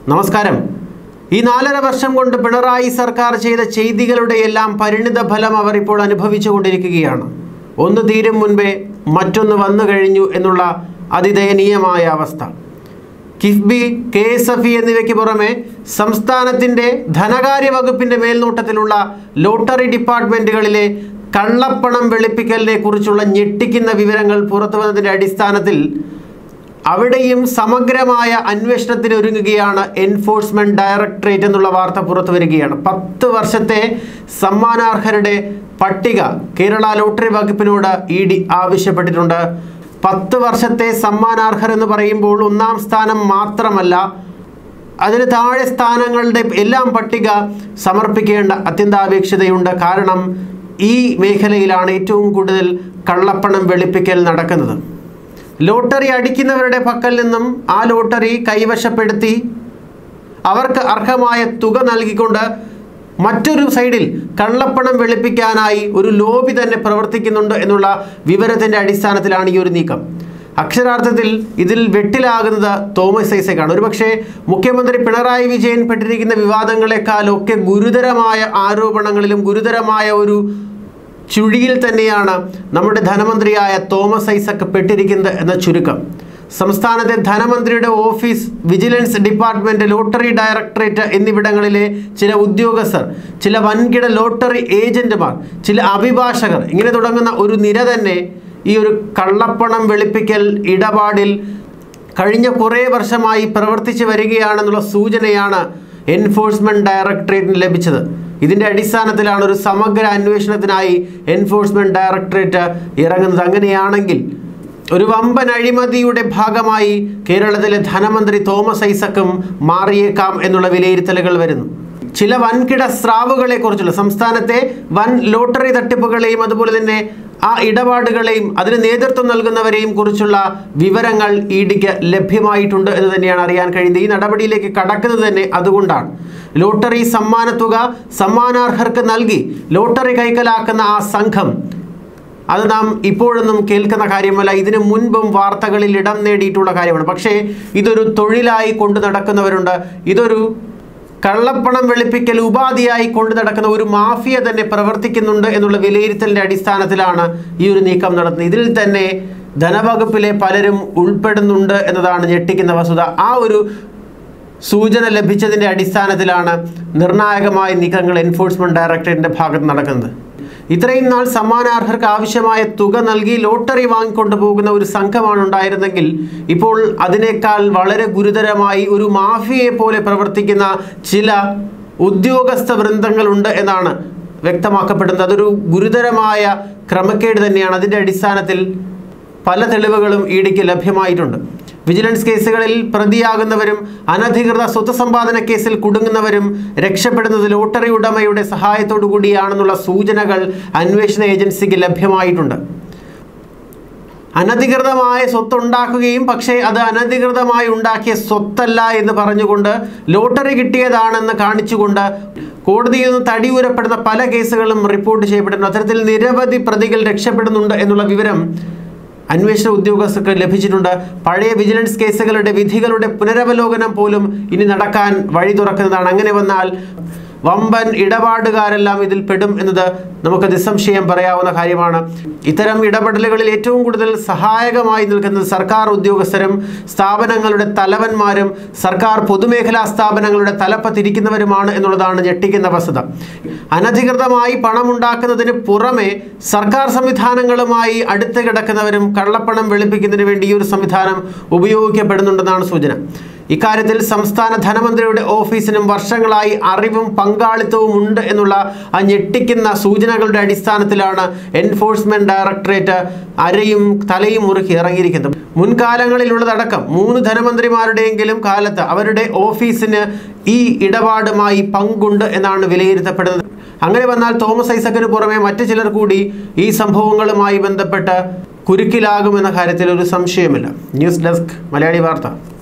നമസ്കാരം ഈ നാലര വർഷം കൊണ്ട് പിണറായി സർക്കാർ ചെയ്ത ചെയ്തികളുടെ എല്ലാം പരിണിത ഫലം അവർ ഇപ്പോൾ അനുഭവിച്ചു കൊണ്ടിരിക്കുകയാണ് ഒന്ന് തീരും മുൻപേ മറ്റൊന്ന് വന്നു കഴിഞ്ഞു എന്നുള്ള അതിദയനീയമായ അവസ്ഥ KIIFB K S F E എന്നിവയ്ക്ക് പുറമെ സംസ്ഥാനത്തിൻ്റെ ധനകാര്യ വകുപ്പിൻ്റെ മേൽനോട്ടത്തിലുള്ള ലോട്ടറി ഡിപ്പാർട്ട്മെൻറ്റുകളിലെ കള്ളപ്പണം വെളുപ്പിക്കലിനെ കുറിച്ചുള്ള ഞെട്ടിക്കുന്ന വിവരങ്ങൾ പുറത്തു വന്നതിൻ്റെ അടിസ്ഥാനത്തിൽ അവിടെയും സമഗ്രമായ അന്വേഷണത്തിന് ഒരുങ്ങുകയാണ് എൻഫോഴ്സ്മെന്റ് ഡയറക്ടറേറ്റ് എന്നുള്ള വാർത്ത പുറത്തു വരികയാണ് പത്ത് വർഷത്തെ സമ്മാനാർഹരുടെ പട്ടിക കേരള ലോട്ടറി വകുപ്പിനോട് ഇ ഡി ആവശ്യപ്പെട്ടിട്ടുണ്ട് പത്ത് വർഷത്തെ സമ്മാനാർഹർ എന്ന് പറയുമ്പോൾ ഒന്നാം സ്ഥാനം മാത്രമല്ല അതിന് താഴെ സ്ഥാനങ്ങളുടെ എല്ലാം പട്ടിക സമർപ്പിക്കേണ്ട അത്യന്താപേക്ഷിതയുണ്ട് കാരണം ഈ മേഖലയിലാണ് ഏറ്റവും കൂടുതൽ കള്ളപ്പണം വെളുപ്പിക്കൽ നടക്കുന്നത് ലോട്ടറി അടിക്കുന്നവരുടെ പക്കൽ നിന്നും ആ ലോട്ടറി കൈവശപ്പെടുത്തി അവർക്ക് അർഹമായ തുക നൽകിക്കൊണ്ട് മറ്റൊരു സൈഡിൽ കള്ളപ്പണം വെളുപ്പിക്കാനായി ഒരു ലോബി തന്നെ പ്രവർത്തിക്കുന്നുണ്ട് എന്നുള്ള വിവരത്തിൻ്റെ അടിസ്ഥാനത്തിലാണ് ഈ ഒരു നീക്കം അക്ഷരാർത്ഥത്തിൽ ഇതിൽ വെട്ടിലാകുന്നത് തോമസ് ഐസക്കാണ് ഒരുപക്ഷെ മുഖ്യമന്ത്രി പിണറായി വിജയൻ പെട്ടിരിക്കുന്ന വിവാദങ്ങളെക്കാളൊക്കെ ഗുരുതരമായ ആരോപണങ്ങളിലും ഗുരുതരമായ ഒരു ചുഴിയിൽ തന്നെയാണ് നമ്മുടെ ധനമന്ത്രിയായ തോമസ് ഐസക് പെട്ടിരിക്കുന്നത് എന്ന ചുരുക്കം സംസ്ഥാനത്തെ ധനമന്ത്രിയുടെ office vigilance department lottery directorate എന്നിവിടങ്ങളിലെ ചില ഉദ്യോഗസ്ഥർ ചില വൻകിട ലോട്ടറി ഏജന്റുമാർ ചില അഭിഭാഷകർ ഇങ്ങനെ തുടങ്ങുന്ന ഒരു നിര തന്നെ ഈ ഒരു കള്ളപ്പണം വെളുപ്പിക്കൽ ഇടപാടിൽ കഴിഞ്ഞ കുറേ വർഷമായി പ്രവർത്തിച്ചു വരികയാണെന്നുള്ള സൂചനയാണ് എൻഫോഴ്സ്മെന്റ് ഡയറക്ടറേറ്റിന് ലഭിച്ചത് ഇതിൻ്റെ അടിസ്ഥാനത്തിലാണ് ഒരു സമഗ്ര അന്വേഷണത്തിനായി എൻഫോഴ്സ്മെന്റ് ഡയറക്ടറേറ്റ് ഇറങ്ങുന്നത് അങ്ങനെയാണെങ്കിൽ ഒരു വമ്പൻ അഴിമതിയുടെ ഭാഗമായി കേരളത്തിലെ ധനമന്ത്രി തോമസ് ഐസക്കും മാറിയേക്കാം എന്നുള്ള വിലയിരുത്തലുകൾ വരുന്നു ചില വൻകിട സ്രാവുകളെ കുറിച്ചുള്ള സംസ്ഥാനത്തെ വൻ ലോട്ടറി തട്ടിപ്പുകളെയും അതുപോലെ തന്നെ ആ ഇടപാടുകളെയും അതിന് നേതൃത്വം നൽകുന്നവരെയും കുറിച്ചുള്ള വിവരങ്ങൾ ഇ ഡിക്ക് ലഭ്യമായിട്ടുണ്ട് എന്ന് തന്നെയാണ് അറിയാൻ കഴിയുന്നത് ഈ നടപടിയിലേക്ക് കടക്കുന്നത് തന്നെ അതുകൊണ്ടാണ് ലോട്ടറി സമ്മാനത്തുക സമ്മാനാർഹർക്ക് നൽകി ലോട്ടറി കൈക്കലാക്കുന്ന ആ സംഘം അത് നാം ഇപ്പോഴൊന്നും കേൾക്കുന്ന കാര്യമല്ല ഇതിനു മുൻപും വാർത്തകളിൽ ഇടം നേടിയിട്ടുള്ള കാര്യമാണ് പക്ഷേ ഇതൊരു തൊഴിലായി കൊണ്ടു നടക്കുന്നവരുണ്ട് ഇതൊരു കള്ളപ്പണം വെളുപ്പിക്കൽ ഉപാധിയായി കൊണ്ടു നടക്കുന്ന ഒരു മാഫിയ തന്നെ പ്രവർത്തിക്കുന്നുണ്ട് എന്നുള്ള വിലയിരുത്തലിൻ്റെ അടിസ്ഥാനത്തിലാണ് ഈ ഒരു നീക്കം നടത്തുന്നത് ഇതിൽ തന്നെ ധനവകുപ്പിലെ പലരും ഉൾപ്പെടുന്നുണ്ട് എന്നതാണ് ഞെട്ടിക്കുന്ന വസ്തുത ആ ഒരു സൂചന ലഭിച്ചതിൻ്റെ അടിസ്ഥാനത്തിലാണ് നിർണായകമായ നീക്കങ്ങൾ എൻഫോഴ്സ്മെന്റ് ഡയറക്ടറേറ്റിന്റെ ഭാഗത്ത് നടക്കുന്നത് ഇത്രയും നാൾ സമ്മാനാർഹർക്ക് ആവശ്യമായ തുക നൽകി ലോട്ടറി വാങ്ങിക്കൊണ്ടു പോകുന്ന ഒരു സംഘമാണ് ഉണ്ടായിരുന്നെങ്കിൽ ഇപ്പോൾ അതിനേക്കാൾ വളരെ ഗുരുതരമായി ഒരു മാഫിയയെ പോലെ പ്രവർത്തിക്കുന്ന ചില ഉദ്യോഗസ്ഥ വൃന്ദങ്ങളുണ്ട് എന്നാണ് വ്യക്തമാക്കപ്പെടുന്നത് അതൊരു ഗുരുതരമായ ക്രമക്കേട് തന്നെയാണ് അതിൻ്റെ അടിസ്ഥാനത്തിൽ പല തെളിവുകളും ഇ ഡിക്ക് ലഭ്യമായിട്ടുണ്ട് വിജിലൻസ് കേസുകളിൽ പ്രതിയാകുന്നവരും അനധികൃത സ്വത്ത് സമ്പാദന കേസിൽ കുടുങ്ങുന്നവരും രക്ഷപ്പെടുന്നത് ലോട്ടറി ഉടമയുടെ സഹായത്തോടു കൂടിയാണെന്നുള്ള സൂചനകൾ അന്വേഷണ ഏജൻസിക്ക് ലഭ്യമായിട്ടുണ്ട് അനധികൃതമായ സ്വത്തുണ്ടാക്കുകയും പക്ഷേ അത് അനധികൃതമായി ഉണ്ടാക്കിയ സ്വത്തല്ല എന്ന് പറഞ്ഞുകൊണ്ട് ലോട്ടറി കിട്ടിയതാണെന്ന് കാണിച്ചുകൊണ്ട് കോടതിയിൽ നിന്ന് തടിയൂരപ്പെടുന്ന പല കേസുകളും റിപ്പോർട്ട് ചെയ്യപ്പെടുന്നു അത്തരത്തിൽ നിരവധി പ്രതികൾ രക്ഷപ്പെടുന്നുണ്ട് എന്നുള്ള വിവരം അന്വേഷണ ഉദ്യോഗസ്ഥർക്ക് ലഭിച്ചിട്ടുണ്ട് പഴയ വിജിലൻസ് കേസുകളുടെ വിധികളുടെ പുനരവലോകനം പോലും ഇനി നടക്കാൻ വഴി തുറക്കുന്നതാണ് അങ്ങനെ വന്നാൽ വമ്പൻ ഇടപാടുകാരെല്ലാം ഇതിൽ പെടും എന്നത് നമുക്ക് നിസ്സംശയം പറയാവുന്ന കാര്യമാണ് ഇത്തരം ഇടപെടലുകളിൽ ഏറ്റവും കൂടുതൽ സഹായകമായി നിൽക്കുന്നത് സർക്കാർ ഉദ്യോഗസ്ഥരും സ്ഥാപനങ്ങളുടെ തലവന്മാരും സർക്കാർ പൊതുമേഖലാ സ്ഥാപനങ്ങളുടെ തലപ്പത്തിരിക്കുന്നവരുമാണ് എന്നുള്ളതാണ് ഞെട്ടിക്കുന്ന വസ്തുത അനധികൃതമായി പണമുണ്ടാക്കുന്നതിന് പുറമെ സർക്കാർ സംവിധാനങ്ങളുമായി അടുത്ത് കിടക്കുന്നവരും കള്ളപ്പണം വെളുപ്പിക്കുന്നതിന് വേണ്ടി ഈ ഒരു സംവിധാനം ഉപയോഗിക്കപ്പെടുന്നുണ്ടെന്നാണ് സൂചന ഇക്കാര്യത്തിൽ സംസ്ഥാന ധനമന്ത്രിയുടെ ഓഫീസിനും വർഷങ്ങളായി അറിവും പങ്കാളിത്തവും ഉണ്ട് എന്നുള്ള ആ ഞെട്ടിക്കുന്ന സൂചനകളുടെ അടിസ്ഥാനത്തിലാണ് എൻഫോഴ്സ്മെന്റ് ഡയറക്ടറേറ്റ് അരയും തലയും മുറുക്കി ഇറങ്ങിയിരിക്കുന്നത് മുൻകാലങ്ങളിലുള്ളതടക്കം മൂന്ന് ധനമന്ത്രിമാരുടെയെങ്കിലും കാലത്ത് അവരുടെ ഓഫീസിന് ഈ ഇടപാടുമായി പങ്കുണ്ട് എന്നാണ് വിലയിരുത്തപ്പെടുന്നത് അങ്ങനെ വന്നാൽ തോമസ് ഐസക്കിന് പുറമെ മറ്റു ചിലർ കൂടി ഈ സംഭവങ്ങളുമായി ബന്ധപ്പെട്ട് കുരുക്കിലാകുമെന്ന കാര്യത്തിൽ ഒരു സംശയമില്ല ന്യൂസ് ഡെസ്ക് മലയാളി വാർത്ത